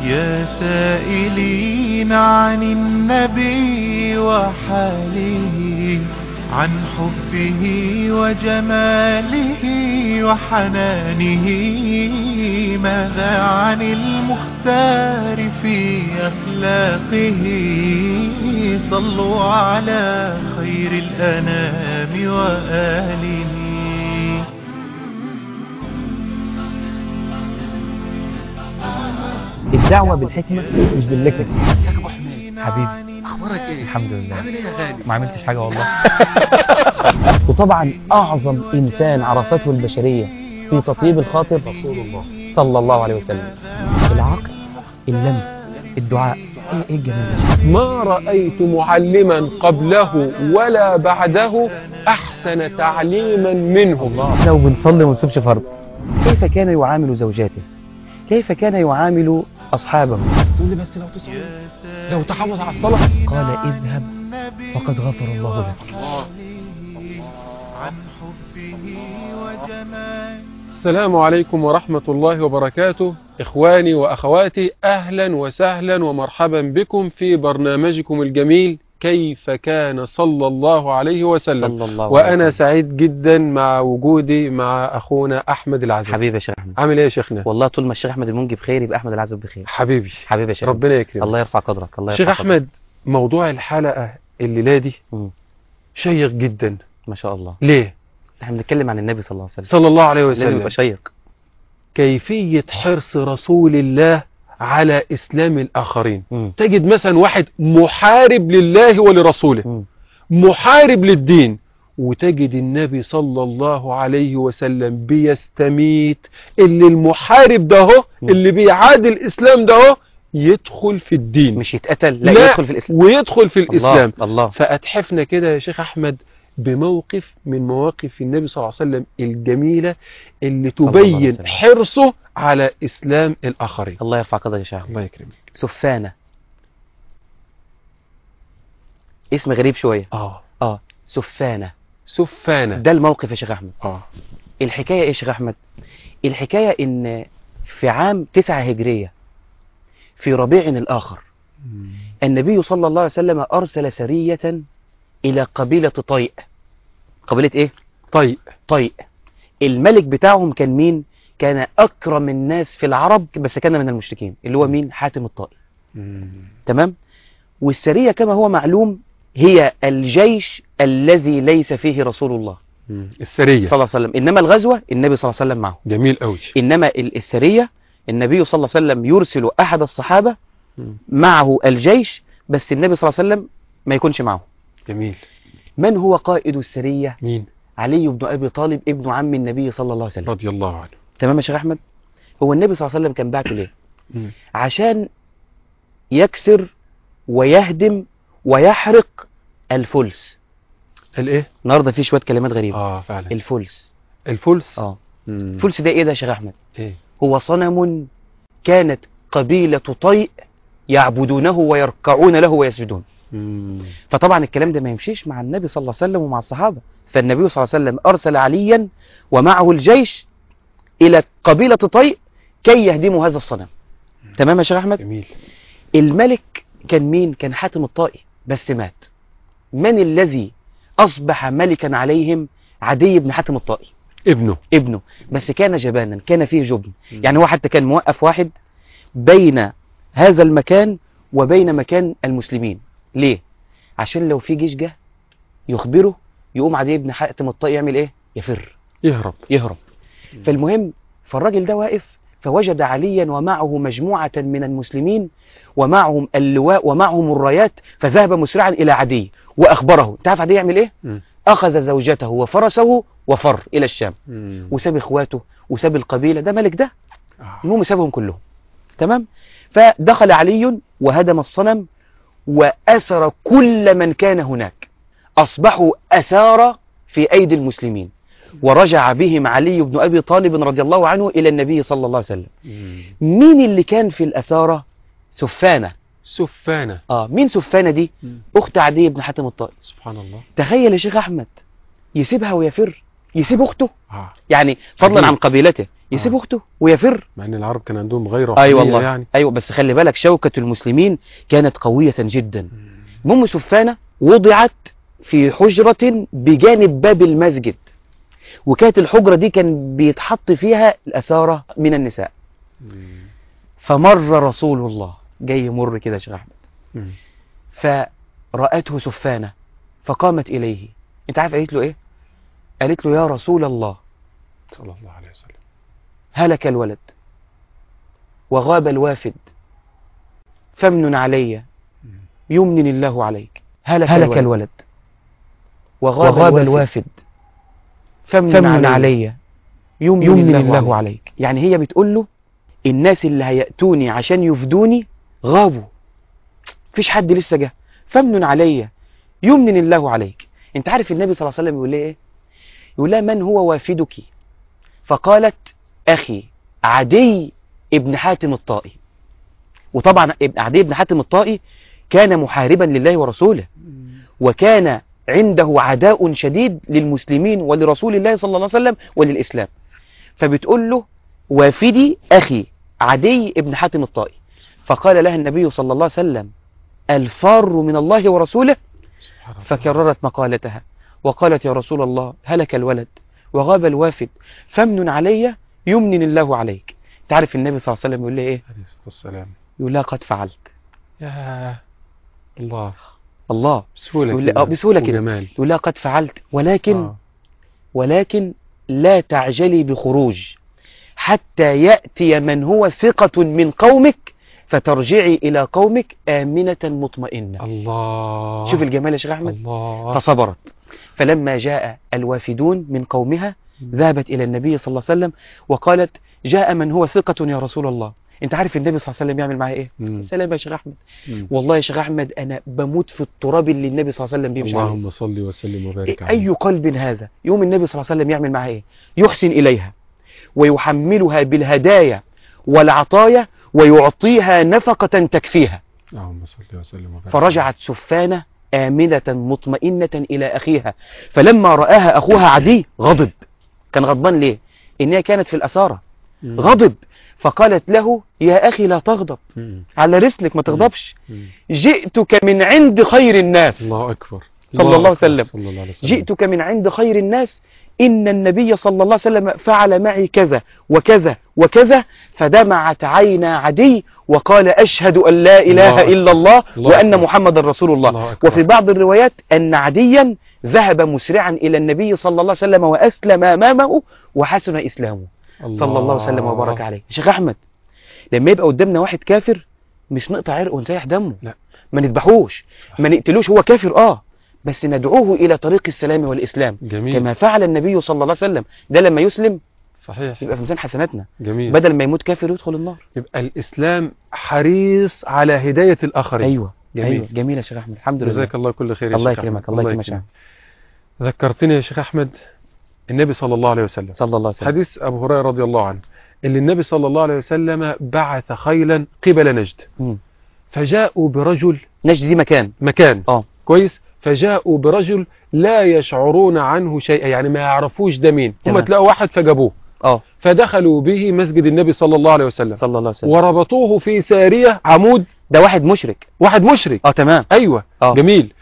يا سائلين عن النبي وحاله عن حبه وجماله وحنانه ماذا عن المختار في أخلاقه صلوا على خير الأنام وآله الدعوة بالحكمة مش باللكك ازيك يا ابو حميد حبيبي اخبارك ايه الحمد لله عامل ايه يا غالي ما عملتش حاجة والله وطبعا أعظم إنسان عرفته البشرية في تطيب الخاطر رسول الله صلى الله عليه وسلم العقل اللمس الدعاء ايه ايه الجمال ده ما رأيت معلما قبله ولا بعده أحسن تعليما منه الله لو بنصلي وما نسيبش فرض كيف كان يعامل زوجاته كيف كان يعامل أصحابه تقول لي بس لو تصلي لو تحافظ على الصلاة قال اذهب فقد غفر الله لك الله عن حبه وجماله السلام عليكم ورحمة الله وبركاته إخواني وأخواتي أهلا وسهلا ومرحبا بكم في برنامجكم الجميل كيف كان صلى الله عليه وسلم صلى الله عليه وأنا وسلم. سعيد جدا مع وجودي مع أخونا أحمد العزيز حبيبي يا شيخ أحمد عامل إيه يا شيخنا والله طول ما الشيخ أحمد المنجي بخير يبقى أحمد العزب بخير حبيبي حبيبي يا شيخ ربنا يكرمك الله يرفع قدرك الله شيخ يرفع قدرك. أحمد موضوع الحلقة الليلة دي مم. شيق جدا ما شاء الله ليه احنا بنتكلم عن النبي صلى الله عليه وسلم صلى الله عليه لازم وسلم يبقى شيق كيفية حرص رسول الله على إسلام الآخرين مم. تجد مثلا واحد محارب لله ولرسوله مم. محارب للدين وتجد النبي صلى الله عليه وسلم بيستميت اللي المحارب ده هو مم. اللي بيعادي الإسلام ده هو يدخل في الدين مش يتقتل لا, لا، يدخل في الإسلام ويدخل في الإسلام الله, الله. فأتحفنا كده يا شيخ أحمد بموقف من مواقف النبي صلى الله عليه وسلم الجميلة اللي صلى الله عليه تبين وسلم. حرصه على إسلام الآخرين الله يرفع قدرك يا شيخ أحمد. الله يكرمك سفانة اسم غريب شوية آه اه سفانة سفانة ده الموقف يا شيخ أحمد آه الحكاية ايه يا شيخ أحمد الحكاية ان في عام تسعة هجرية في ربيع الآخر النبي صلى الله عليه وسلم أرسل سرية إلى قبيلة طيء قبيلة إيه؟ طيب طيء الملك بتاعهم كان مين؟ كان أكرم الناس في العرب بس كان من المشركين اللي هو مين؟ حاتم الطائي تمام؟ والسرية كما هو معلوم هي الجيش الذي ليس فيه رسول الله السرية صلى الله عليه وسلم إنما الغزوة النبي صلى الله عليه وسلم معه جميل قوي إنما ال- السرية النبي صلى الله عليه وسلم يرسل أحد الصحابة مم. معه الجيش بس النبي صلى الله عليه وسلم ما يكونش معه جميل من هو قائد السرية مين علي بن أبي طالب ابن عم النبي صلى الله عليه وسلم رضي الله عنه تمام يا شيخ أحمد هو النبي صلى الله عليه وسلم كان بعته ليه مم. عشان يكسر ويهدم ويحرق الفلس الايه النهارده في شويه كلمات غريبه اه فعلا الفلس الفلس اه مم. الفلس ده ايه ده يا شيخ احمد ايه هو صنم كانت قبيله طيء يعبدونه ويركعون له ويسجدون مم. فطبعا الكلام ده ما يمشيش مع النبي صلى الله عليه وسلم ومع الصحابه فالنبي صلى الله عليه وسلم ارسل عليا ومعه الجيش الى قبيله طيء كي يهدموا هذا الصنم تمام يا شيخ احمد جميل الملك كان مين كان حاتم الطائي بس مات من الذي أصبح ملكا عليهم عدي بن حاتم الطائي ابنه ابنه بس كان جبانا كان فيه جبن يعني هو حتى كان موقف واحد بين هذا المكان وبين مكان المسلمين ليه عشان لو في جيش جه يخبره يقوم عدي بن حاتم الطائي يعمل ايه يفر يهرب يهرب فالمهم فالراجل ده واقف فوجد عليا ومعه مجموعة من المسلمين ومعهم اللواء ومعهم الرايات فذهب مسرعا إلى عدي وأخبره تعرف عدي يعمل إيه؟ مم. أخذ زوجته وفرسه وفر إلى الشام مم. وساب إخواته وساب القبيلة ده ملك ده آه. المهم سابهم كلهم تمام فدخل علي وهدم الصنم وأسر كل من كان هناك أصبحوا أسارى في أيدي المسلمين ورجع بهم علي بن أبي طالب رضي الله عنه إلى النبي صلى الله عليه وسلم مم. مين اللي كان في الأسارة سفانة سفانة آه مين سفانة دي مم. أخت عدي بن حاتم الطائي سبحان الله تخيل يا شيخ أحمد يسيبها ويفر يسيب اخته آه. يعني فضلا عجيب. عن قبيلته يسيب آه. اخته ويفر مع ان العرب كان عندهم غير اي روحانية والله يعني ايوه بس خلي بالك شوكة المسلمين كانت قوية جدا ام سفانة وضعت في حجرة بجانب باب المسجد وكانت الحجرة دي كان بيتحط فيها الأسارة من النساء مم. فمر رسول الله جاي يمر كده يا شيخ أحمد مم. فرأته سفانة فقامت إليه انت عارف قالت له ايه قالت له يا رسول الله صلى الله عليه وسلم هلك الولد وغاب الوافد فمن علي يمن الله عليك هلك, هلك الولد, الولد وغاب, وغاب الوافد فمن, فمن علي يمن, يمن الله, الله عليك يعني هي بتقول له الناس اللي هيأتوني عشان يفدوني غابوا فيش حد لسه جه فمن علي يمن الله عليك انت عارف النبي صلى الله عليه وسلم يقول لها ايه يقول لها من هو وافدك فقالت اخي عدي ابن حاتم الطائي وطبعا ابن عدي بن حاتم الطائي كان محاربا لله ورسوله وكان عنده عداء شديد للمسلمين ولرسول الله صلى الله عليه وسلم وللإسلام فبتقول له وافدي أخي عدي ابن حاتم الطائي فقال لها النبي صلى الله عليه وسلم الفار من الله ورسوله سبحان الله. فكررت مقالتها وقالت يا رسول الله هلك الولد وغاب الوافد فمن علي يمن الله عليك تعرف النبي صلى الله عليه وسلم يقول لها ايه عليه الصلاة والسلام يقول لها قد فعلت يا الله الله بسهولة يقول لي- كده آه، بسهولة كده. وجمال يقول لها قد فعلت ولكن آه. ولكن لا تعجلي بخروج حتى يأتي من هو ثقة من قومك فترجعي إلى قومك آمنة مطمئنة الله شوف الجمال يا شيخ أحمد الله فصبرت فلما جاء الوافدون من قومها ذهبت إلى النبي صلى الله عليه وسلم وقالت جاء من هو ثقة يا رسول الله انت عارف النبي صلى الله عليه وسلم يعمل معايا ايه مم. سلام يا شيخ احمد مم. والله يا شيخ احمد انا بموت في التراب اللي النبي صلى الله عليه وسلم بيمشي عليه اللهم صل وسلم وبارك أي قلب هذا يوم النبي صلى الله عليه وسلم يعمل معها إيه يحسن إليها ويحملها بالهدايا والعطايا ويعطيها نفقة تكفيها اللهم صل وسلم وبارك فرجعت سفانة آمنة مطمئنة إلى أخيها فلما رآها أخوها عدي غضب كان غضبان ليه إنها كانت في الأسارة مم. غضب فقالت له يا أخي لا تغضب مم. على رسلك ما تغضبش مم. جئتك من عند خير الناس الله أكبر صلى الله عليه أكبر. وسلم. صلى الله عليه وسلم جئتك من عند خير الناس إن النبي صلى الله عليه وسلم فعل معي كذا وكذا وكذا فدمعت عينا عدي وقال أشهد أن لا إله الله إلا الله الله وأن أكبر. محمد رسول الله الله أكبر. وفي بعض الروايات أن عديا ذهب مسرعا إلى النبي صلى الله عليه وسلم وأسلم أمامه وحسن إسلامه صلى الله وسلم وبارك عليه شيخ أحمد لما يبقى قدامنا واحد كافر مش نقطع عرقه ونسيح دمه لا. ما نذبحوش ما نقتلوش هو كافر اه بس ندعوه إلى طريق السلام والإسلام جميل كما فعل النبي صلى الله عليه وسلم ده لما يسلم صحيح يبقى في ميزان حسناتنا جميل بدل ما يموت كافر يدخل النار يبقى الإسلام حريص على هداية الآخرين ايوه جميل. ايوه جميل يا شيخ احمد الحمد لله جزاك الله كل خير يا الله شيخ أحمد. يكرمك الله يكرمك يا شيخ ذكرتني يا شيخ أحمد النبي صلى الله عليه وسلم صلى الله عليه وسلم حديث أبو هريرة رضي الله عنه اللي النبي صلى الله عليه وسلم بعث خيلا قبل نجد مم. فجاءوا برجل نجد دي مكان مكان اه كويس فجاءوا برجل لا يشعرون عنه شيئا يعني ما يعرفوش ده مين هم تمام. تلاقوا واحد فجابوه اه فدخلوا به مسجد النبي صلى الله عليه وسلم صلى الله عليه وسلم وربطوه في سارية عمود ده واحد مشرك واحد مشرك اه تمام ايوه اه جميل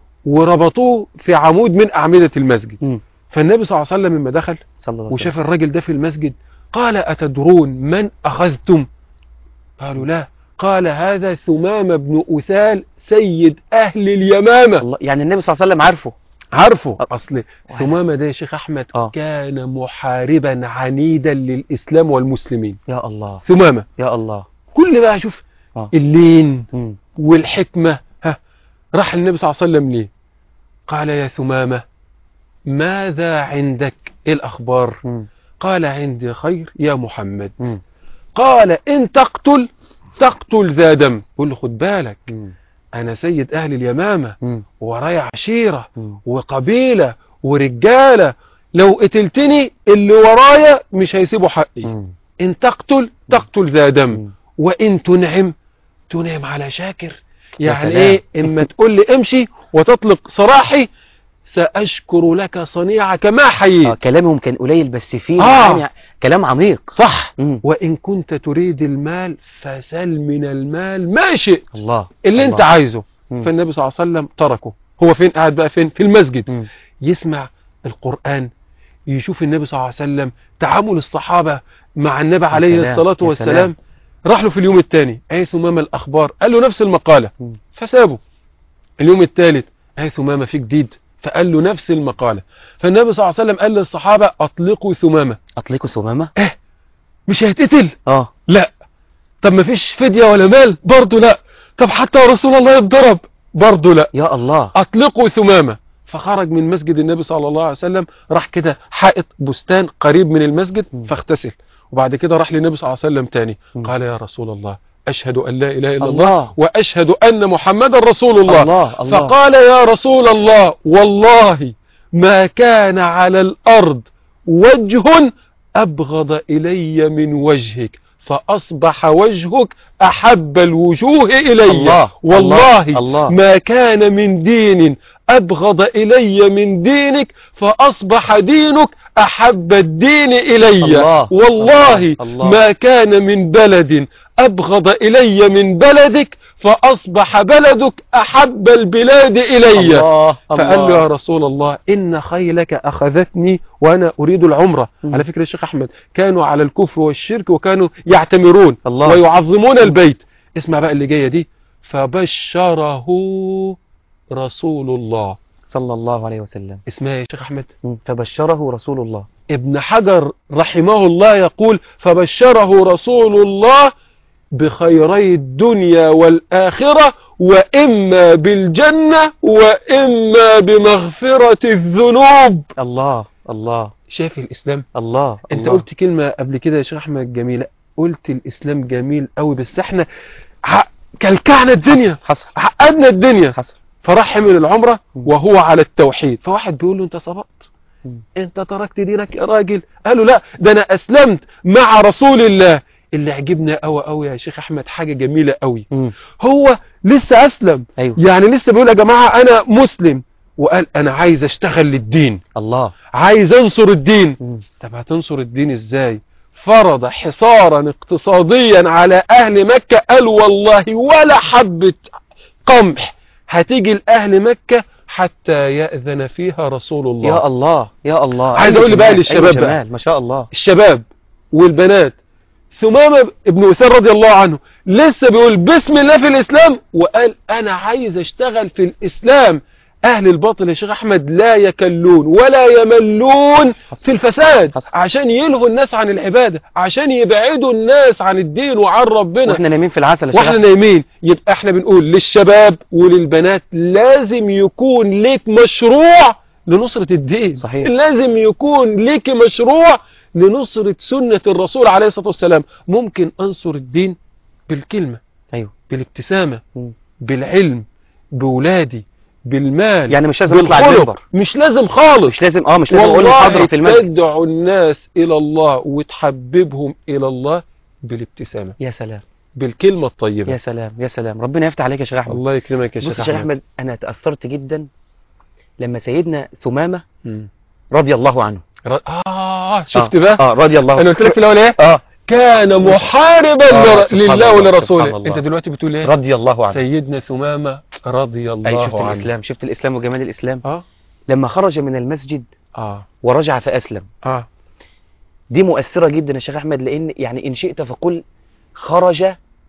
وربطوه في عمود من أعمدة المسجد مم. فالنبي صلى الله عليه وسلم لما دخل صلى الله عليه وسلم وشاف الراجل ده في المسجد قال أتدرون من أخذتم قالوا لا قال هذا ثمام بن أثال سيد أهل اليمامة الله يعني النبي صلى الله عليه وسلم عارفه عارفه أه. أصل ثمامة ده يا شيخ أحمد آه. كان محاربا عنيدا للإسلام والمسلمين يا الله ثمامة يا الله كل بقى شوف آه. اللين مم. والحكمة ها راح النبي صلى الله عليه وسلم ليه قال يا ثمامة ماذا عندك ايه الأخبار مم. قال عندي خير يا محمد مم. قال إن تقتل تقتل ذا دم قل له خد بالك مم. أنا سيد أهل اليمامة مم. ورايا عشيرة مم. وقبيلة ورجالة لو قتلتني اللي ورايا مش هيسيبوا حقي مم. إن تقتل تقتل ذا دم مم. وإن تنعم تنعم على شاكر يا يعني سلام. إيه إما تقول لي امشي وتطلق سراحي سأشكر لك صنيعك ما آه حييت كلامهم كان قليل بس فيه آه. يعني كلام عميق صح مم. وإن كنت تريد المال فسل من المال ما شئت الله اللي الله. انت عايزه مم. فالنبي صلى الله عليه وسلم تركه هو فين قاعد بقى فين في المسجد مم. يسمع القرآن يشوف النبي صلى الله عليه وسلم تعامل الصحابة مع النبي عليه سلام، الصلاة يا والسلام سلام. راح له في اليوم الثاني أي ثمامة الأخبار قال له نفس المقالة مم. فسابه اليوم الثالث أي ثمامة في جديد فقال له نفس المقالة فالنبي صلى الله عليه وسلم قال للصحابة أطلقوا ثمامة اطلقوا ثمامه مش هيتقتل اه لا طب ما فيش فدية ولا مال برضه لا طب حتى رسول الله يتضرب برضه لا يا الله اطلقوا ثمامة فخرج من مسجد النبي صلى الله عليه وسلم راح كده حائط بستان قريب من المسجد مم. فاغتسل وبعد كده راح للنبي صلى الله عليه وسلم تاني مم. قال يا رسول الله أشهد أن لا إله إلا الله, الله وأشهد أن محمدا رسول الله, الله الله فقال يا رسول الله والله ما كان على الأرض وجه أبغض إلي من وجهك فأصبح وجهك أحب الوجوه إلي الله والله الله, الله. ما كان من دين أبغض إلي من دينك فأصبح دينك أحب الدين إلي الله والله الله الله. ما كان من بلد أبغض إلي من بلدك فأصبح بلدك أحب البلاد إلي الله فقال له يا الله رسول الله إن خيلك أخذتني وأنا أريد العمرة مم. على فكرة الشيخ أحمد كانوا على الكفر والشرك وكانوا يعتمرون الله. ويعظمون البيت اسمع بقى اللي جاية دي فبشره رسول الله صلى الله عليه وسلم اسمها إيه يا شيخ أحمد مم. فبشره رسول الله ابن حجر رحمه الله يقول فبشره رسول الله بخيري الدنيا والآخرة وإما بالجنة وإما بمغفرة الذنوب الله الله شايف الإسلام الله انت الله. قلت كلمة قبل كده يا شيخ أحمد جميلة قلت الإسلام جميل قوي بس احنا ع- كلكعنا الدنيا حصل عقدنا الدنيا حصل فراح من العمرة مم. وهو على التوحيد فواحد بيقول له انت سبقت مم. انت تركت دينك يا راجل قالوا لا ده انا اسلمت مع رسول الله اللي عجبنا قوي قوي يا شيخ احمد حاجة جميلة قوي مم. هو لسه اسلم ايوه يعني لسه بيقول يا جماعة انا مسلم وقال انا عايز اشتغل للدين الله عايز انصر الدين مم. طب هتنصر الدين ازاي فرض حصارا اقتصاديا على اهل مكة قال والله ولا حبة قمح هتيجي لاهل مكة حتى يأذن فيها رسول الله يا الله يا الله عايز أيوة أقول بقى جمال، للشباب أيوة بقى. جمال ما شاء الله الشباب والبنات ثمامة ابن أسان رضي الله عنه لسه بيقول بسم الله في الإسلام وقال أنا عايز أشتغل في الإسلام أهل الباطل يا شيخ أحمد لا يكلون ولا يملون حصل. في الفساد حصل. عشان يلهوا الناس عن العبادة عشان يبعدوا الناس عن الدين وعن ربنا واحنا نايمين في العسل يا واحنا شيخ نايمين يبقى احنا بنقول للشباب وللبنات لازم يكون ليك مشروع لنصرة الدين صحيح. لازم يكون ليك مشروع لنصرة سنة الرسول عليه الصلاة والسلام ممكن انصر الدين بالكلمة ايوه بالابتسامة مم. بالعلم بولادي بالمال يعني مش لازم اطلع بالخلق المنبر مش لازم خالص مش لازم اه مش لازم اقول والله محاضره في المسجد تدعو الناس إلى الله وتحببهم إلى الله بالابتسامة يا سلام بالكلمة الطيبة يا سلام يا سلام ربنا يفتح عليك يا شيخ احمد الله يكرمك يا بص يا شيخ شيخ أحمد احمد انا تاثرت جدا لما سيدنا ثمامه مم. رضي الله عنه ر- آه شفت آه. بقى اه رضي الله أنا قلت لك في الأول إيه اه كان محاربا آه، لر- سبحان لله الله، ولرسوله سبحان الله. أنت دلوقتي بتقول إيه رضي الله عنه سيدنا ثمامة رضي الله اي شفت عنه الاسلام شفت الاسلام وجمال الاسلام آه لما خرج من المسجد آه ورجع فاسلم آه دي مؤثره جدا يا شيخ احمد لان يعني ان شئت فقل خرج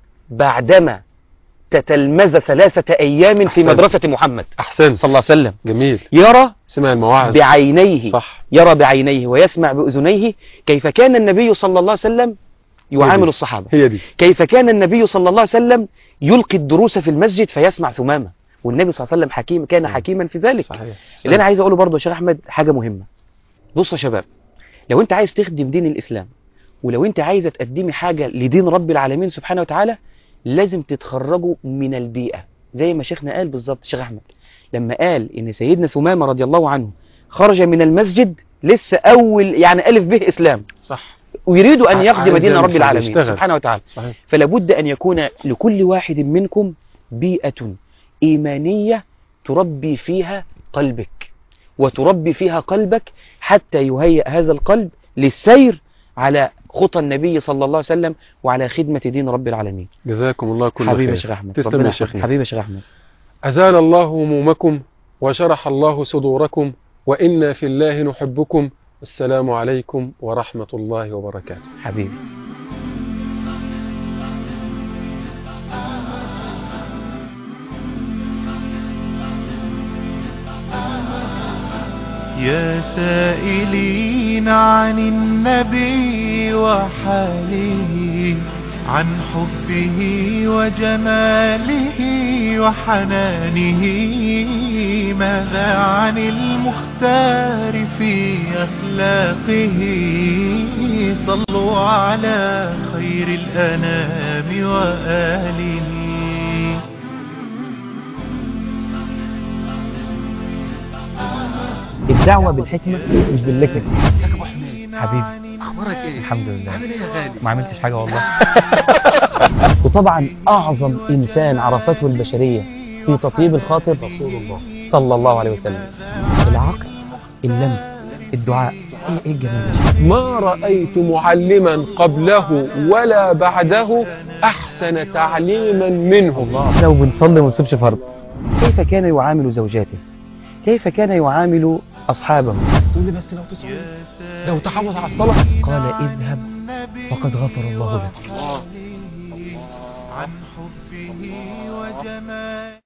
بعدما تتلمذ ثلاثه ايام في أحسنت. مدرسه محمد أحسنت صلى الله عليه وسلم جميل يرى سمع المواعظ بعينيه صح يرى بعينيه ويسمع بأذنيه كيف كان النبي صلى الله عليه وسلم يعامل دي. الصحابة هي دي كيف كان النبي صلى الله عليه وسلم يلقي الدروس في المسجد فيسمع ثمامة والنبي صلى الله عليه وسلم حكيم كان مم. حكيما في ذلك صحيح اللي انا عايز اقوله برضه يا شيخ احمد حاجة مهمة بصوا يا شباب لو انت عايز تخدم دين الاسلام ولو انت عايزة تقدمي حاجة لدين رب العالمين سبحانه وتعالى لازم تتخرجوا من البيئة زي ما شيخنا قال بالظبط شيخ احمد لما قال ان سيدنا ثمامة رضي الله عنه خرج من المسجد لسه اول يعني الف به اسلام صح ويريد ان ع- يخدم عايز دين يعمل رب حاجة، العالمين يشتغل. سبحانه وتعالى صحيح فلا بد أن يكون لكل واحد منكم بيئة إيمانية تربي فيها قلبك وتربي فيها قلبك حتى يهيئ هذا القلب للسير على خطى النبي صلى الله عليه وسلم وعلى خدمة دين رب العالمين جزاكم الله كل حبيبي يا خير شيخ أحمد تسلم ربنا يا يحفظك. شيخنا حبيبي يا شيخ أحمد أزال الله همومكم وشرح الله صدوركم وإنا في الله نحبكم السلام عليكم ورحمة الله وبركاته حبيبي يا سائلين عن النبي وحاله عن حبه وجماله وحنانه ماذا عن المختار في أخلاقه صلوا على خير الأنام وآله الدعوة بالحكمة مش باللكة ازيك يا ابو حميد حبيبي اخبارك ايه الحمد لله عامل ايه يا غالي ما عملتش حاجة والله وطبعا أعظم إنسان عرفته البشرية في تطيب الخاطر رسول الله صلى الله عليه وسلم العقل اللمس الدعاء ايه ايه الجمال ده ما رأيت معلما قبله ولا بعده أحسن تعليما منه احنا وبنصلي وما نسيبش فرض كيف كان يعامل زوجاته كيف كان يعامل أصحابه تقول لي بس لو تصحى لو تحافظ على الصلاه قال اذهب فقد غفر الله لك الله عن حبه وجماله